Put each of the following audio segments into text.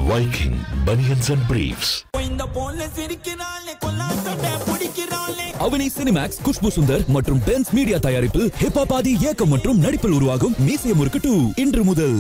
Viking Bunions and Briefs. இந்த போல சிரிக்கிறாளே கொல்லாசட்டை பிடிக்கிறாளே அவனி சினிமேக்ஸ் குஷ்பு சுந்தர் மற்றும் பென்ஸ் மீடியா தயாரிப்பில் ஹிப்பாபாதி இயக்கம் மற்றும் நடிப்பில் உருவாகும் மீசை முறுக்கு டூ இன்று முதல்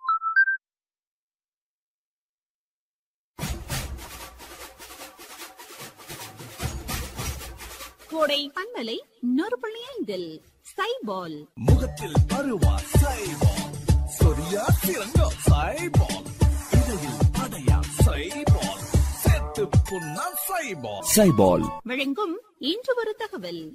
கோடை பண்பலை நூறு புள்ளி ஐந்தில் சைபால் முகத்தில் பருவா சைபால் சொரியா சிறங்கோ சைபால் இடையில் அடையா சைபால் செத்து புண்ணா சைபால் சைபால் வழங்கும் இன்று ஒரு தகவல்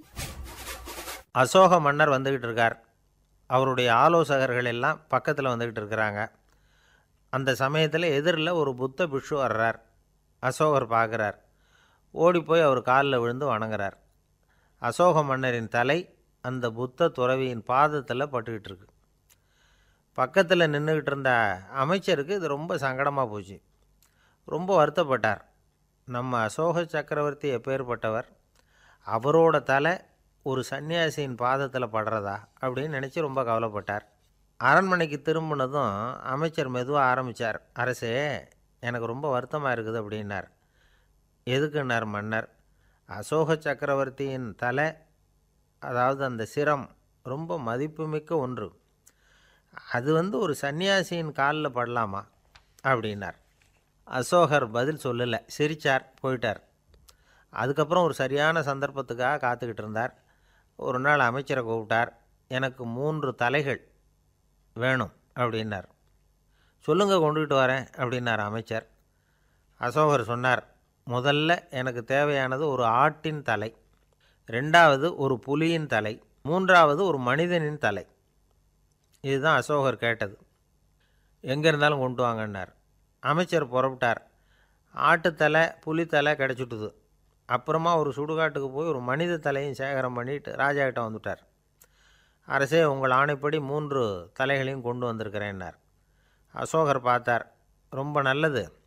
அசோக மன்னர் வந்துக்கிட்டு இருக்கார் அவருடைய ஆலோசகர்கள் எல்லாம் பக்கத்தில் வந்துக்கிட்டு இருக்கிறாங்க அந்த சமயத்தில் எதிரில் ஒரு புத்த பிக்ஷு வர்றார் அசோகர் பார்க்குறார் ஓடி போய் அவர் காலில் விழுந்து வணங்குறார் அசோக மன்னரின் தலை அந்த புத்த துறவியின் பாதத்தில் பட்டுக்கிட்டு இருக்கு பக்கத்தில் நின்றுக்கிட்டு இருந்த அமைச்சருக்கு இது ரொம்ப சங்கடமாக போச்சு ரொம்ப வருத்தப்பட்டார் நம்ம அசோக சக்கரவர்த்தி எப்பேற்பட்டவர் அவரோட தலை ஒரு சன்னியாசியின் பாதத்தில் படுறதா அப்படின்னு நினச்சி ரொம்ப கவலைப்பட்டார் அரண்மனைக்கு திரும்பினதும் அமைச்சர் மெதுவாக ஆரம்பித்தார் அரசே எனக்கு ரொம்ப வருத்தமாக இருக்குது அப்படின்னார் எதுக்குன்னார் மன்னர் அசோக சக்கரவர்த்தியின் தலை அதாவது அந்த சிரம் ரொம்ப மதிப்புமிக்க ஒன்று அது வந்து ஒரு சன்னியாசியின் காலில் படலாமா அப்படின்னார் அசோகர் பதில் சொல்லலை சிரிச்சார் போயிட்டார் அதுக்கப்புறம் ஒரு சரியான சந்தர்ப்பத்துக்காக காத்துக்கிட்டு இருந்தார் ஒரு நாள் அமைச்சரை கூப்பிட்டார் எனக்கு மூன்று தலைகள் வேணும் அப்படின்னார் சொல்லுங்க கொண்டுகிட்டு வரேன் அப்படின்னார் அமைச்சர் அசோகர் சொன்னார் முதல்ல எனக்கு தேவையானது ஒரு ஆட்டின் தலை ரெண்டாவது ஒரு புலியின் தலை மூன்றாவது ஒரு மனிதனின் தலை இதுதான் அசோகர் கேட்டது எங்கே இருந்தாலும் கொண்டு வாங்கன்னார் அமைச்சர் புறப்பட்டார் ஆட்டுத்தலை புலித்தலை கிடச்சிட்டுது அப்புறமா ஒரு சுடுகாட்டுக்கு போய் ஒரு மனித தலையும் சேகரம் பண்ணிட்டு ராஜா கிட்ட வந்துட்டார் அரசே உங்கள் ஆணைப்படி மூன்று தலைகளையும் கொண்டு வந்திருக்கிறேன்னார் அசோகர் பார்த்தார் ரொம்ப நல்லது